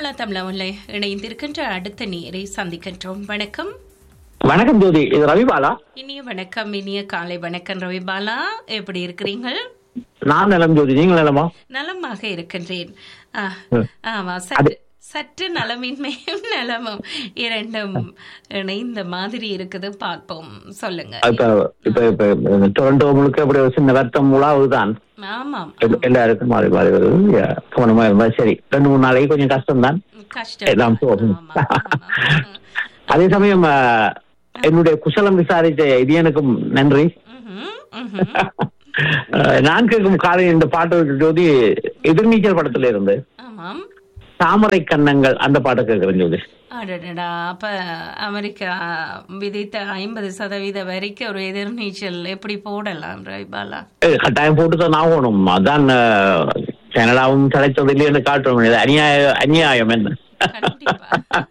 தமிழா தமிழாவில் இணைந்திருக்கின்ற அடுத்த நேரை சந்திக்கின்றோம் வணக்கம் வணக்கம் ஜோதி இது ரவிபாலா இனிய வணக்கம் இனிய காலை வணக்கம் ரவிபாலா எப்படி இருக்கிறீர்கள் நான் நலம் ஜோதி நீங்கள் நலமா நலமாக இருக்கின்றேன் ஆ, ஆமா சற்று சற்று நலமின்மையும் நலமும் இரண்டும் இணைந்த மாதிரி இருக்குது பார்ப்போம் சொல்லுங்க இப்ப இப்ப இப்ப டொரண்டோ முழுக்க இப்படி ஒரு சின்ன வருத்தம் உலாவுதான் ஆமாம் எல்- எல்லாருக்கும் மாறி மாறி வருது யா, கவனமா இருந்தா சரி ரெண்டு மூணு நாளைக்கு கொஞ்சம் கஷ்டம்தான் கஷ்டம் எல்லாம் போகும். ஆமா, ஆமா. அதே சமயம் ஆ, என்னுடைய குசலம் விசாரித்த இது எனக்கும் நன்றி ம்ஹும், ம்ஹும். ஆ, நான் கேட்கும் காலை இந்த பாட்டு ஜோதி எதிர்நீச்சல் படத்துல இருந்து ஆமாம் தாமரை கன்னங்கள் அந்த பாட்டை கேட்கிறேன் ஜோதி அடடடா அப்ப அமெரிக்கா விதித்த ஐம்பது சதவீத வரைக்கும் ஒரு எதிர்நீச்சல் எப்படி போடலாம் ரவிபாலா ஏய், கட்டாயம் போட்டு தான் ஆகணும் அதான் ஆ, கனடாவும் கிடைத்தது இல்லைன்னு காட்டுறோம் இது அநியாய அநியாயம் என்ன கண்டிப்பா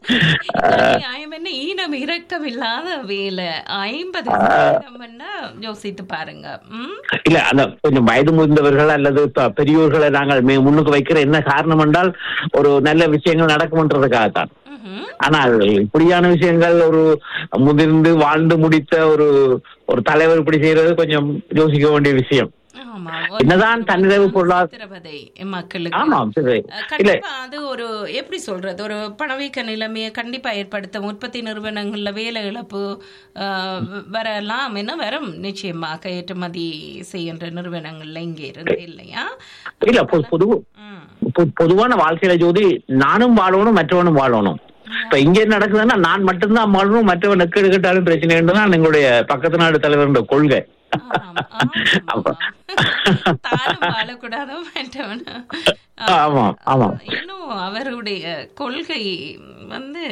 நியாயம் என்ன ஈனம் இரக்கம் இல்லாத வேலை ஐம்பது சதவீதம்னா யோசித்து பாருங்க ம் இல்ல அந்த கொஞ்சம் வயது முதிர்ந்தவர்கள் அல்லது ப- பெரியோர்களை நாங்கள் மே- முன்னுக்கு வைக்கிற என்ன காரணம் என்றால் ஒரு நல்ல விஷயங்கள் நடக்கும்ன்றதுக்காகத்தான் ம்ஹும். ஆனால் இப்படியான விஷயங்கள் ஒரு முதிர்ந்து வாழ்ந்து முடித்த ஒரு ஒரு தலைவர் இப்படி செய்யறது கொஞ்சம் யோசிக்க வேண்டிய விஷயம் ஆமா என்னதான் தன்னிறைவு பொருளாதார சித்திரவதை மக்களுக்கு ஆமாம் சரி அஹ், இல்ல கண்டிப்பா அது ஒரு எப்படி சொல்றது ஒரு பணவீக்க நிலைமையை கண்டிப்பா ஏற்படுத்தும் உற்பத்தி நிறுவனங்கள்ல வேலை இழப்பு அஹ், வ- வரலாம் என்ன வரும் நிச்சயமாக ஏற்றுமதி செய்கின்ற நிறுவனங்கள்ல இங்க இருந்து இல்லையா இல்ல பொ- பொது ம். பொ- பொதுவான வாழ்க்கையில ஜோதி நானும் வாழணும் மற்றவனும் வாழணும் இப்ப இங்க என்ன நடக்குதுன்னா நான் மட்டும்தான் வாழணும் மற்றவன் நெக்கு எடுக்கட்டாலும் பிரச்சனை தான் எங்களுடைய பக்கத்து நாடு தலைவருடைய கொள்கை ஆமாம், ஆமாம், ஆமாம். தானும் வாழக்கூடாதோ மற்றவன் ஆமாம் ஆமாம் இன்னும் அவருடைய கொள்கை வந்து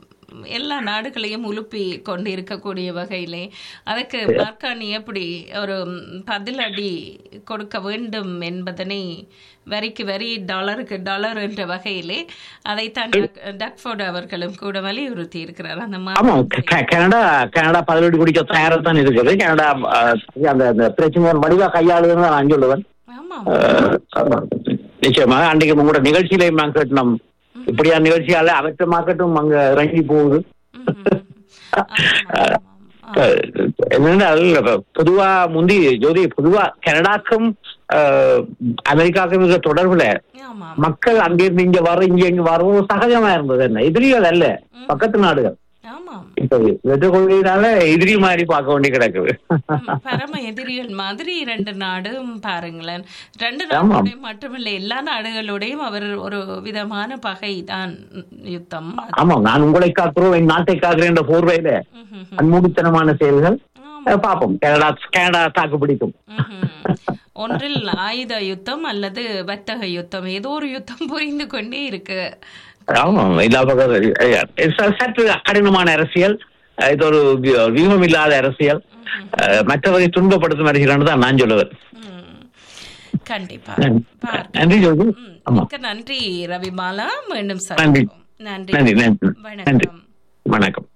எல்லா நாடுகளையும் உலுப்பி கொண்டு இருக்கக்கூடிய வகையிலே அதுக்கு மார்க்கானி எப்படி ஒரு பதிலடி கொடுக்க வேண்டும் என்பதனை வரிக்கு வரி டாலருக்கு டாலர் என்ற வகையிலே அதைத்தான் டக்- டக்ஃபோர்டு அவர்களும் கூட வலியுறுத்தி இருக்கிறார் அந்த ஆமா மாதிரி கே- கனடா கனடா பதிலடி குடிக்க தயாரா தான் இருக்குது கனடா அஹ், அந்த அந்த பிரச்சனையை வடிவா கையாளுதுன்னு தான் நான் சொல்லுவேன் ஆமாம் அஹ், ஆமா. நிச்சயமாக அன்றைக்கு உங்களோட நிகழ்ச்சியிலையும் நான் கேட்டோம் இப்படியான நிகழ்ச்சியால அவற்ற மார்க்கெட்டும் அங்க இறங்கி போகுது ம்ஹும். ஆமாம், ஆமாம், ஆமாம். என்னன்னா பொதுவா முந்தி ஜோதி பொதுவா கனடாக்கும் அஹ், அமெரிக்காவுக்கும் இருக்கிற தொடர்புல ஆமாம் மக்கள் அங்கிருந்து இங்க வர இங்க இங்க வரவும் சகஜமா இருந்தது என்ன எதிரிகள் அல்ல பக்கத்து நாடுகள் ஆமாம் இப்ப வெற்ற கொள்கையினால எதிரி மாதிரி பார்க்க வேண்டி கிடக்குது ம், பரம எதிரிகள் மாதிரி ரெண்டு நாடும் பாருங்களேன் ரெண்டு ஆமாம். நாடுகளையும் மட்டுமில்லை எல்லா நாடுகளோடையும் அவர் ஒரு விதமான பகை தான் யுத்தம் அது. ஆமா நான் உங்களை காக்குறோம் என் நாட்டை காக்குறேன் என்ற போர்வையில ம்ஹும். அன்மூடித்தனமான செயல்கள் ஆமாம். அஹ், பார்ப்போம் கனடா கனடா தாக்கு பிடிக்கும் ம்ஹும். ஒன்றில் ஆயுத யுத்தம் அல்லது வர்த்தக யுத்தம் ஏதோ ஒரு யுத்தம் புரிந்து கொண்டே இருக்கு ஆமா எல்லா பக்கம் அஹ், ச- சற்று கடினமான அரசியல் அஹ், இது ஒரு வி- வியூகம் இல்லாத அரசியல் அஹ், மற்றவரை துன்பப்படுத்தும் அரசியல் தான் நான் சொல்லுவேன் ம். கண்டிப்பா நன்றி. பார்ப்போம். நன்றி ஜோதி ம், ஆமா மிக்க நன்றி ரவிமாலா மீண்டும் நன்றி. சந்திப்போம் நன்றி நன்றி நன்றி நன்றி வணக்கம் வணக்கம்